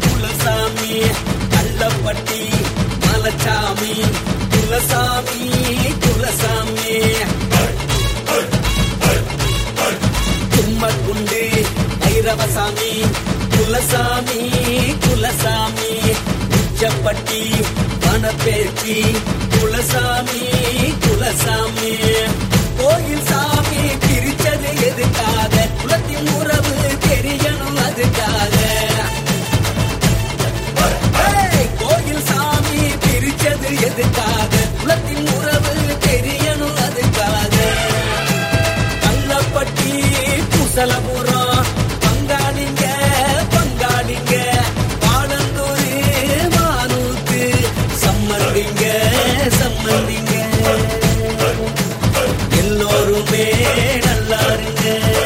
குலசாமி கள்ளப்பட்டி மலச்சாமி குலசாமி குலசாமி கும்மக்குண்டு பைரவசாமி குலசாமி குலசாமி உச்சப்பட்டி வனப்பேச்சி குலசாமி குலசாமி கோயில் சாமி பிரிச்சது எதுக்காக குலத்தின் உறவு தெரியணும் அதுக்காக ஏய், கோயில் சாமி பிரிச்சது எதுக்காக குலத்தின் உறவு தெரியணும் அதுக்காக கள்ளப்பட்டி குசலபுரம் பங்காளிங்க பங்காளிங்க பாலந்தூர் மானூத்து சம்மந்திங்க சம்மந்திங்க எல்லோருமே நல்லா இருங்க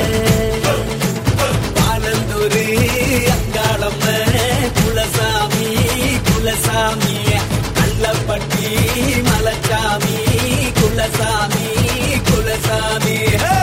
பாலந்தூர் அங்காளம்ம குலசாமி குலசாமி கள்ளப்பட்டி மலச்சாமி குலசாமி குலசாமி ஹே!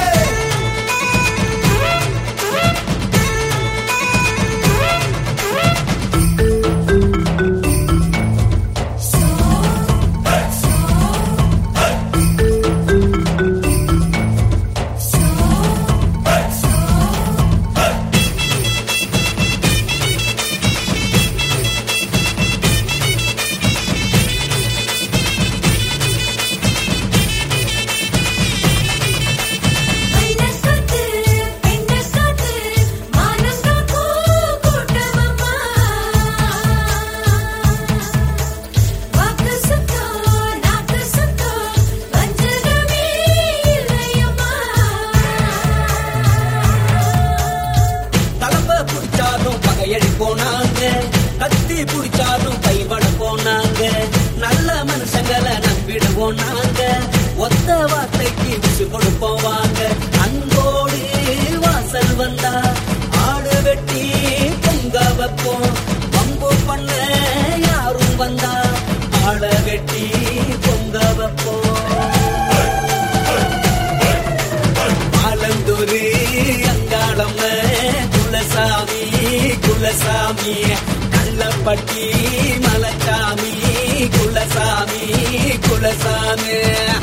அன்னக்காத்து பெண்ணக்காத்து மானங்காக்கு கூட்டமம்மா வாக்கு சுத்தம் நாக்கு சுத்தம் வஞ்சகமே இல்லையம்மா தலம்ப புடிச்சாலும் பகையடி போனாங்க கத்தி புடிச்சாலும் கைவட போனாங்க நல்ல மனுஷங்களை நம்பிடுவோம் நாங்க ஒத்த வார்த்தைக்கு விசு கொடுப்போம் வாங்க அன்போடு வாசல் வந்தா ஆடு வெட்டி பொங்க வைப்போம் வம்பு பண்ண யாரும் வந்தா ஆள வெட்டி பொங்க வைப்போம் ஆலந்தூரு அங்காளம்ம குலசாமி குலசாமி கள்ளப்பட்டி மலச்சாமி குலசாமி குலசாமி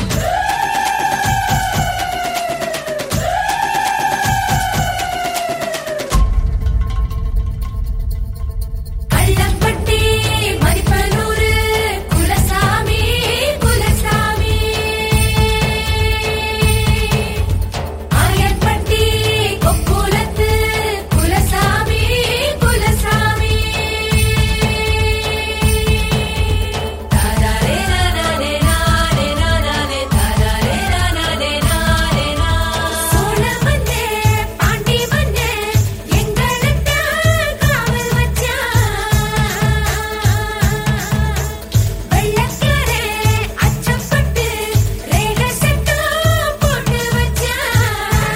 கள்ளப்பட்டி மதிப்பனூரு குலசாமி குலசாமி ஆயர்பட்டி கொக்குலத்து குலசாமி குலசாமி தாராரே நானே நானே நானே தாராரே நானே நானே நா சோழ மன்னே பாண்டி மன்னே எங்களுக்கு காவல் வச்சான் வெள்ளக்காரே அச்சப்பட்டு ரேக சட்டம் போட்டு வச்சான்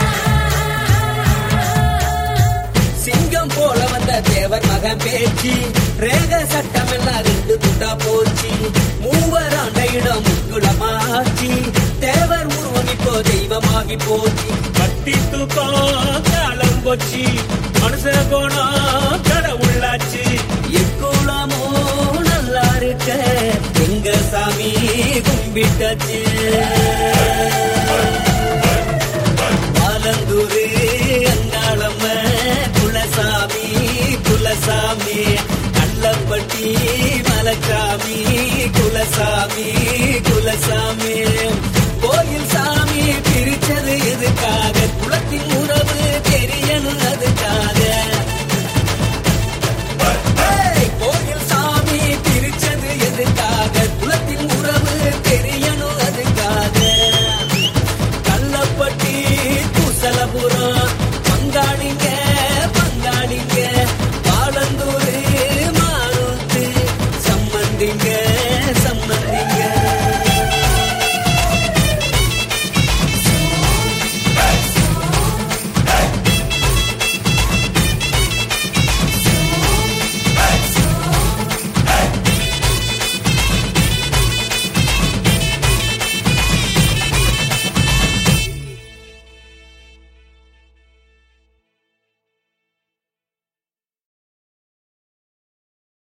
சிங்கம் போல வந்த தேவர் மகன் பேச்சு ரேக சட்டம் எல்லாம் ரெண்டு துண்டா போச்சு மூவர் ஆண்ட இடம் முக்குளமாச்சு தேவர் உருவம் இப்போ தெய்வமாகி போச்சு கத்தி தூக்கம் காலம் போச்சு மனுஷ கோணம் கடவுளாச்சு எக்குளமோ நல்லா இருக்க எங்க சாமி கும்பிட்டாச்சு ஆலந்தூரு அங்காளம்ம குலசாமி குலசாமி கள்ளப்பட்டி மலச்சாமி குலசாமி குலசாமி